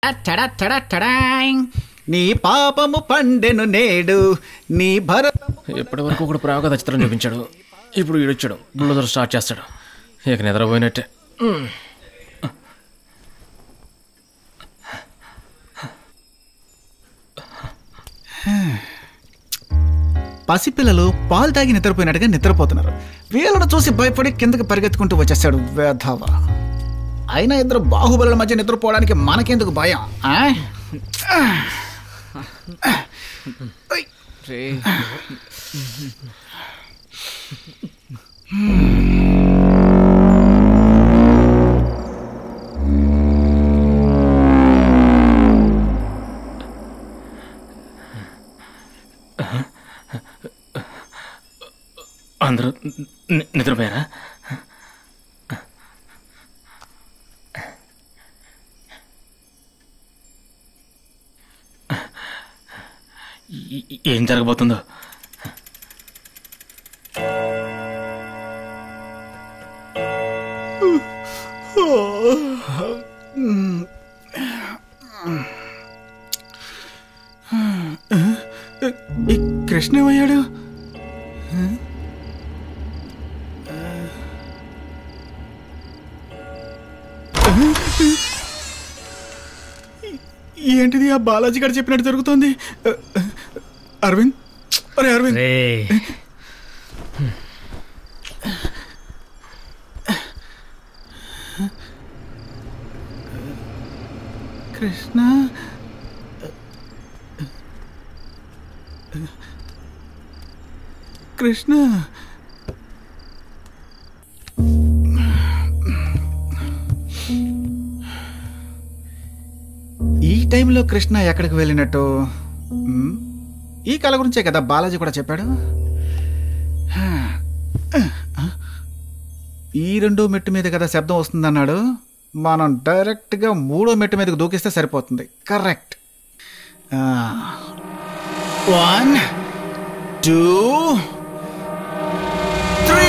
అట్టడా ta-da ta-da. నీ పాపము పండెను నేడు నీ భరతము ఇప్పటి వరకు ఒకడు ప్రాగత చిత్రం చూపించాడు ఇప్పుడు ఈడొచ్చాడు బుల్లదర్ స్టార్ట్ చేస్తాడు ఇక నిద్రపోయినట్టే మ్. పసిపిల్లలు పాలు తాగి నిద్రపోయినట్టుగా నిద్రపోతున్నారు వీళ్ళను చూసి భయపడి కిందకి పరిగెత్తుకుంటూ వచ్చేస్తాడు వేధవ అయినా ఇద్దరు బాహుబలుల మధ్య నిద్రపోవడానికి మనకెందుకు భయం ఆ? అందరూ ని- నిద్రపోయారా ఈ- ఈ- ఏం జరగబోతుందో ఈ కృష్ణ ఏమయ్యాడు ఏంటిది ఆ బాలాజీ గారు చెప్పినట్టు జరుగుతోంది అరవింద్ అరే అరవింద్ రే కృష్ణ కృష్ణ ఈ టైంలో కృష్ణ ఎక్కడికి వెళ్ళినట్టు మ్? ఈ కళ గురించే కదా బాలాజీ కూడా చెప్పాడు ఈ రెండో మెట్టు మీద కదా శబ్దం వస్తుందన్నాడు మనం డైరెక్ట్గా మూడో మెట్టు మీదకి దూకిస్తే సరిపోతుంది కరెక్ట్ వన్ టూ త్రీ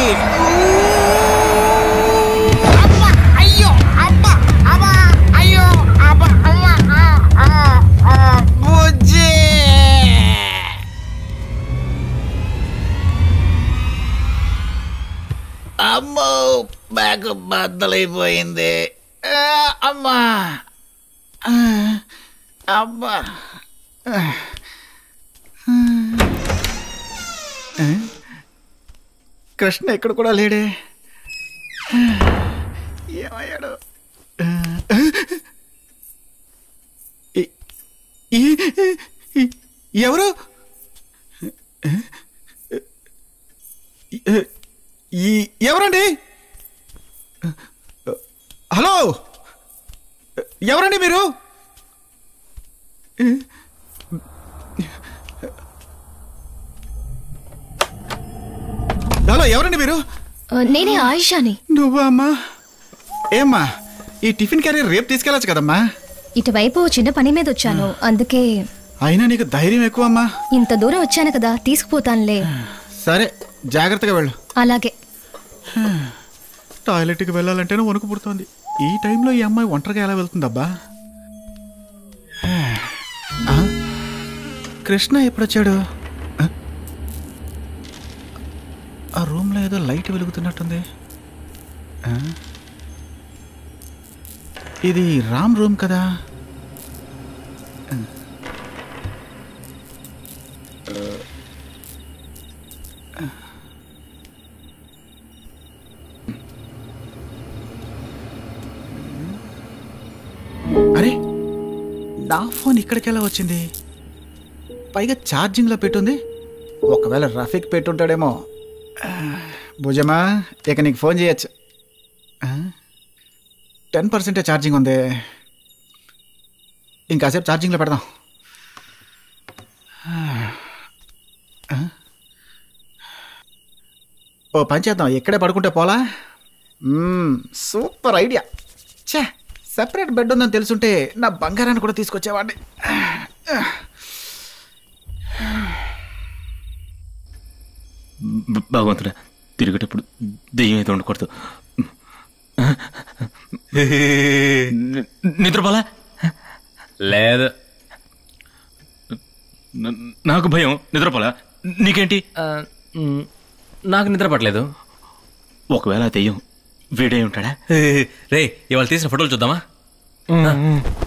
అయ్యో అబ్బా అబ్బా అయ్యో అబ్బా అమ్మ బుజ్జి అమ్మో బ్యాగ్ బద్దలైపోయింది ఆ, అమ్మా ఆ, అబ్బా ఆ. ఆ? కృష్ణ ఇక్కడ కూడా లేడే ఏమయ్యాడు ఆ, ఈ- ఈ- ఈ- ఎవరు ఈ ఎవరండి హలో ఎవరండి మీరు హలో ఎవరండి మీరు ఆ, నేనే ఆయిషాని నువ్వా అమ్మా ఏమ్మా ఈ టిఫిన్ క్యారియర్ రేపు తీసుకెళ్ళచ్చు కదమ్మా ఇటువైపు చిన్న పని మీద వచ్చాను అందుకే అయినా నీకు ధైర్యం ఎక్కువ అమ్మా ఇంత దూరం వచ్చాను కదా తీసుకుపోతానులే సరే జాగ్రత్తగా వెళ్ళు అలాగే టాయిలెట్కి వెళ్ళాలంటేనే వణుకు పుడుతోంది ఈ టైంలో ఈ అమ్మాయి ఒంటరిగా ఎలా వెళ్తుందబ్బా ఆ? కృష్ణ ఎప్పుడొచ్చాడు ఆ? ఆ రూమ్లో ఏదో లైట్ వెలుగుతున్నట్టుంది ఆ? ఇది రామ్ రూమ్ కదా అరే నా ఫోన్ ఇక్కడికి ఎలా వచ్చింది పైగా ఛార్జింగ్లో పెట్టుంది ఒకవేళ రఫీక్ పెట్టుంటాడేమో ఆ, భుజమా ఇక నీకు ఫోన్ చేయొచ్చు టెన్ పర్సెంటే ఛార్జింగ్ ఉంది ఇంకాసేపు ఛార్జింగ్లో పెడదాం ఆ? ఓ పని చేద్దాం ఇక్కడే పడుకుంటే పోలా మ్మ్, సూపర్ ఐడియా ఛే సెపరేట్ బెడ్ ఉందని తెలుసుంటే నా బంగారాన్ని కూడా తీసుకొచ్చేవాడిని భ- భగవంతుడా తిరిగేటప్పుడు దెయ్యం అయితే ఉండకూడదు ని- నిద్రపోలా లేదు న- నాకు భయం నిద్రపోలా నీకేంటి ఆ, మ్, నాకు నిద్ర పట్టలేదు ఒకవేళ ఆ దెయ్యం వీడే ఉంటాడా రే ఇవాళ తీసిన ఫోటోలు చూద్దామా